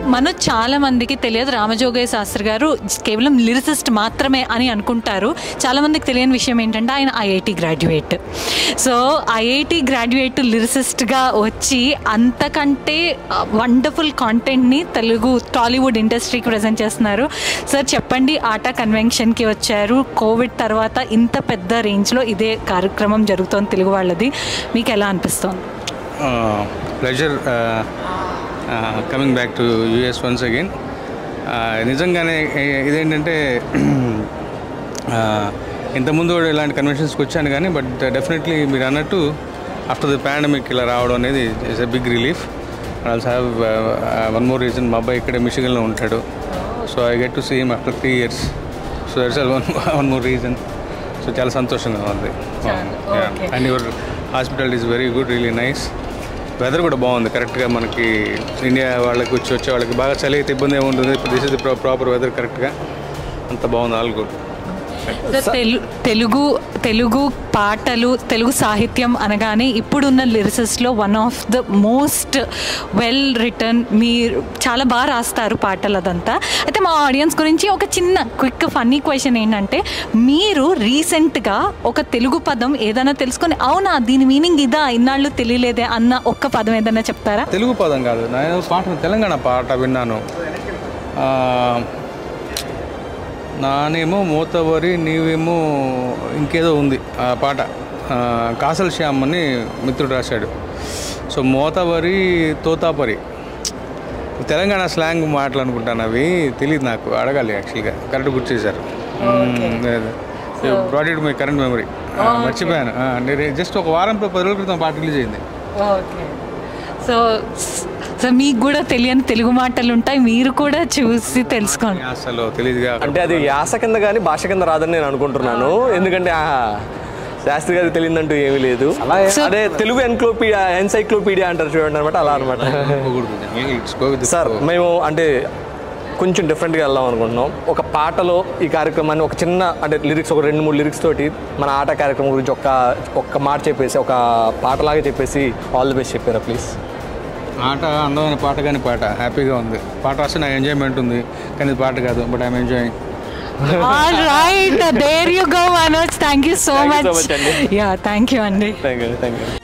మనం చాలా మందికి తెలియదు రామజోగయ్య శాస్త్రి గారు కేవలం లిరిసిస్ట్ మాత్రమే అని అనుకుంటారు చాలా మందికి తెలియని విషయం ఏంటంటే ఆయన IIT graduate so IIT graduate లిరిసిస్ట్గా వచ్చి అంతకంటే వండర్ఫుల్ కాంటెంట్ని తెలుగు టాలీవుడ్ ఇండస్ట్రీకి ప్రజెంట్ చేస్తున్నారు సార్ చెప్పండి ఆట కన్వెన్షన్కి వచ్చారు కోవిడ్ తర్వాత ఇంత పెద్ద రేంజ్లో ఇదే కార్యక్రమం జరుగుతోంది తెలుగు వాళ్ళది మీకు ఎలా అనిపిస్తోంది pleasure coming back to US once again నిజంగానే ఏ- ఇదేంటంటే uh, ఇంతకుముందు కూడా ఇలాంటి కన్వెన్షన్స్కి వచ్చాను కానీ బట్ డెఫినెట్లీ మీరు అన్నట్టు ఆఫ్టర్ ద పాండమిక్ ఇలా రావడం అనేది it's a big relief also have one more reason మా అబ్బాయి ఇక్కడే మిషిగన్లో ఉంటాడు so I get to see him after three years so that's one one more reason సో చాలా సంతోషంగా ఉంది okay. And your hospital is very good really nice weather కూడా బాగుంది కరెక్ట్గా మనకి ఇండియా వాళ్ళకి వచ్చి వచ్చే వాళ్ళకి బాగా చలి అయితే ఇబ్బంది ఏమి ఉంటుంది ఇప్పుడు this is the proper weather కరెక్ట్గా అంత బాగుంది ఆల్ గుడ్ తెలు తెలుగు తెలుగు పాటలు తెలుగు సాహిత్యం అనగానే ఇప్పుడున్న లిరిసిస్ట్లో one of the most well written మీరు చాలా బాగా రాస్తారు పాటలు అదంతా అయితే మా ఆడియన్స్ గురించి ఒక చిన్న క్విక్ ఫన్నీ క్వశ్చన్ ఏంటంటే మీరు రీసెంట్గా ఒక తెలుగు పదం ఏదైనా తెలుసుకొని అవునా దీని మీనింగ్ ఇదా ఇన్నాళ్ళు తెలియలేదే అన్న ఒక్క పదం ఏదైనా చెప్తారా తెలుగు పదం కాదు నేను పాట తెలంగాణ పాట విన్నాను ఆ, నానేమో మూతవరి నీవేమో ఇంకేదో ఉంది ఆ పాట ఆ, కాసల శ్యామ్ అని మిత్రుడు రాశాడు సో మోతవరి తోతాపరి తెలంగాణ స్లాంగ్ మాటలు అనుకుంటాను అవి తెలియదు నాకు అడగాలి యాక్చువల్గా కరెక్ట్ గుర్తు చేశారు brought it my current memory మర్చిపోయాను ఆ, నేను జస్ట్ ఒక వారం పది రోజుల క్రితం పాట రిలీజ్ అయింది ఓకే సో సో మీకు కూడా తెలియని తెలుగు మాటలు ఉంటాయి మీరు కూడా చూసి తెలుసుకోండి అసలు తెలియదుగా అంటే అది యాస కింద కానీ భాష కింద రాదని నేను అనుకుంటున్నాను ఎందుకంటే ఆ శాస్త్రి గారికి తెలియదంటూ ఏమీ లేదు అదే తెలుగు ఎన్క్లోపీడియా ఎన్సైక్లోపీడియా అంటారు చూడండి అనమాట అలా అనమాట సార్ మేము అంటే కొంచెం డిఫరెంట్గా వెళ్దాం అనుకుంటున్నాం ఒక పాటలో ఈ కార్యక్రమాన్ని ఒక చిన్న అంటే లిరిక్స్ ఒక రెండు మూడు లిరిక్స్ తోటి మన ఆట కార్యక్రమం గురించి ఒక్క ఒక్క మాట చెప్పేసి ఒక పాటలాగా చెప్పేసి ఆల్ ది బెస్ట్ చెప్పారా ప్లీజ్ ఆట అందమైన పాట కానీ పాట హ్యాపీగా ఉంది పాట రాస్తే నాకు ఎంజాయ్మెంట్ ఉంది కానీ ఇది పాట కాదు but I'm enjoying all right there you go Manoj thank you so Thank you much so much అండి. యా థ్యాంక్ యూ అండి థ్యాంక్ యూ థ్యాంక్ యూ